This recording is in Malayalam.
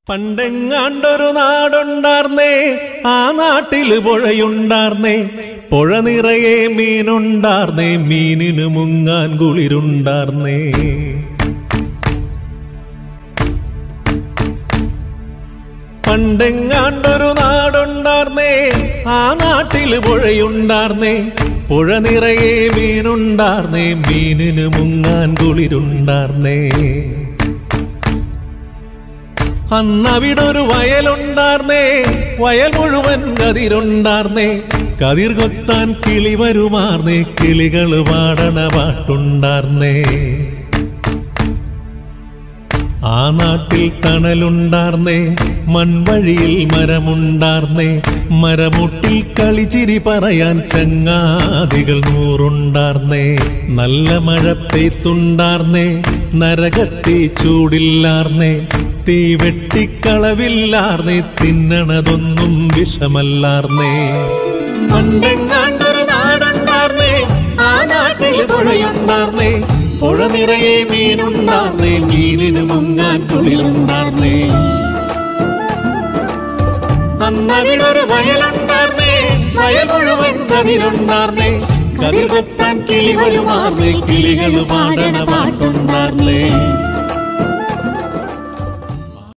പണ്ടെങ്ങാണ്ടൊരു നാടുണ്ടാർന്നേ ആ നാട്ടില് പുഴയുണ്ടാർന്നേ പുഴ നിറയെ മീനുണ്ടാർന്നേ മീനിന് മുങ്ങാൻ കുളിരുണ്ടാർന്നേ പണ്ടെങ്ങാണ്ടൊരു നാടുണ്ടാർന്നേ ആ നാട്ടില് പുഴയുണ്ടാർന്നേ പുഴ നിറയെ മീനുണ്ടാർന്നേ മീനിന് മുങ്ങാൻ കുളിരുണ്ടാർന്നേ അന്നവിടൊരു വയലുണ്ടാർന്നേ വയൽ മുഴുവൻ കതിരുണ്ടാർന്നേ കതിർ കൊത്താൻ കിളി വരുമാർന്നേ കിളികള് പാടണ പാട്ടുണ്ടാർന്നേ ആ നാട്ടിൽ തണലുണ്ടാർന്നേ മൺവഴിയിൽ മരമുണ്ടാർന്നേ മരമുട്ടിൽ കളിച്ചിരി പറയാൻ ചങ്ങാതികൾ നൂറുണ്ടാർന്നേ നല്ല മഴ പെയ്ത്തുണ്ടാർന്നേ നരകത്തി ചൂടില്ലാർന്നേ തീ വെട്ടിക്കളവില്ലാർന്നേ തിന്നണതൊന്നും വിഷമല്ലാർന്നേ പണ്ടെങ്ങാണ്ടൊരു നാടുണ്ടാർന്നേ ആ നാട്ടിൽ പുഴയുണ്ടാർന്നേ പുഴ നിറയെ മീനുണ്ടാർന്നേ മീനിന് മുങ്ങാൻ കുളിരുണ്ടാർന്നേ അന്നവിടൊരു വയലുണ്ടാർന്നേ വയൽ മുഴുവൻ കതിരുണ്ടാർന്നേ കതിർ കൊത്താൻ കിളി വരുമാർന്നേ കിളികൾ പാടണ പാട്ടുണ്ടാർന്നേ